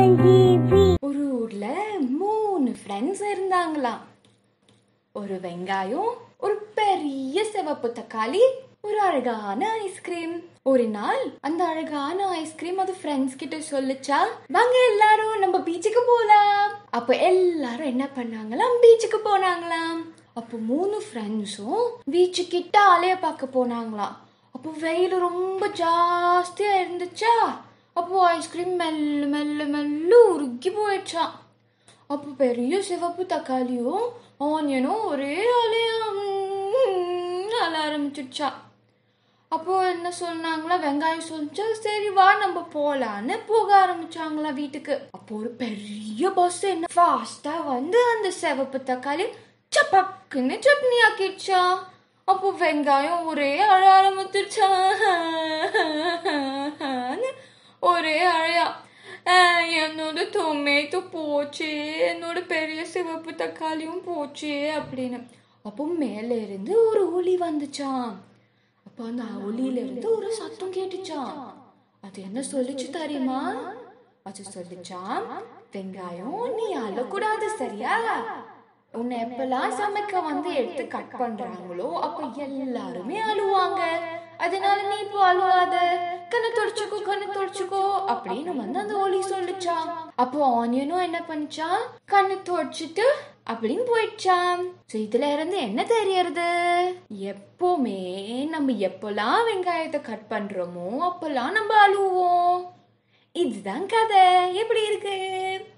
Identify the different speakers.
Speaker 1: ஒரு ஊர்ல மூணு ஃப்ரெண்ட்ஸ் இருந்தாங்களாம் ஒரு வெங்காயம் ஒரு பெரிய சிவப்பு தக்காளி ஒரு அழகான ஐஸ்கிரீம் ஒரு நாள் அந்த அழகான ஐஸ்கிரீம் அது ஃப்ரெண்ட்ஸ் கிட்ட சொல்லுச்சா வாங்க எல்லாரும் நம்ம பீச்சுக்கு போலாம் அப்ப எல்லாரும் என்ன பண்ணாங்களாம் பீச்சுக்கு போனாங்களாம் அப்போ மூணு ஃப்ரெண்ட்ஸும் பீச்சு கிட்ட அலைய பார்க்க போனாங்களாம் அப்போ வெயில் ரொம்ப ஜாஸ்தியா இருந்துச்சா அப்போ ஐஸ்கிரீம் மெல்ல மெல்ல மெல்ல உருகி போயிடுச்சான் அப்போ பெரிய சிவப்பு தக்காளியும் ஆனியனும் ஒரே அலையா ம்ம் அழ ஆரம்பிச்சிடுச்சா அப்போ என்ன சொன்னாங்களா வெங்காயம் சொல்லிச்சு சரி வா நம்ம போலான்னு போக ஆரம்பிச்சாங்களா வீட்டுக்கு அப்போ ஒரு பெரிய பஸ் என்ன ஃபாஸ்டா வந்து அந்த சிவப்பு தக்காளி சப்பக்குன்னு சட்னி ஆக்கிடுச்சா அப்போ வெங்காயம் ஒரே அழ ஆரம்பிச்சிருச்சா ஒரே அழையா "ஆஹ், என்னோட டொமேட்டோ போச்சே என்னோட பெரிய சிவப்பு தக்காளியும் போச்சே அப்படின்னு அப்போ மேல இருந்து ஒரு ஒளி வந்துச்சாம் அப்போ அந்த ஒளியில இருந்து ஒரு சத்தம் கேட்டுச்சாம் அது என்ன சொல்லுச்சு தெரியுமா அது சொல்லுச்சாம் வெங்காயம் நீ அழக்கூடாது சரியா உன்னை எப்பெல்லாம் சமைக்க வந்து எடுத்து கட் பண்றாங்களோ அப்ப எல்லாருமே அழுவாங்க அதனால நீ இப்போ அழுவாத கண்ணை தொடச்சுக்கோ கண்ணை தொடச்சுக்கோ அப்படின்னு வந்து அந்த ஒளி சொல்லுச்சாம் அப்போ ஆனியனும் என்ன பண்ணுச்சான் கண்ணை தொடச்சிட்டு அப்படின்னு போயிடுச்சாம் ஸோ இதுல இருந்து என்ன தெரியறது எப்பவுமே நம்ம எப்பெல்லாம் வெங்காயத்தை கட் பண்றோமோ அப்பெல்லாம் நம்ம அழுவோம் இதுதான் கதை எப்படி இருக்கு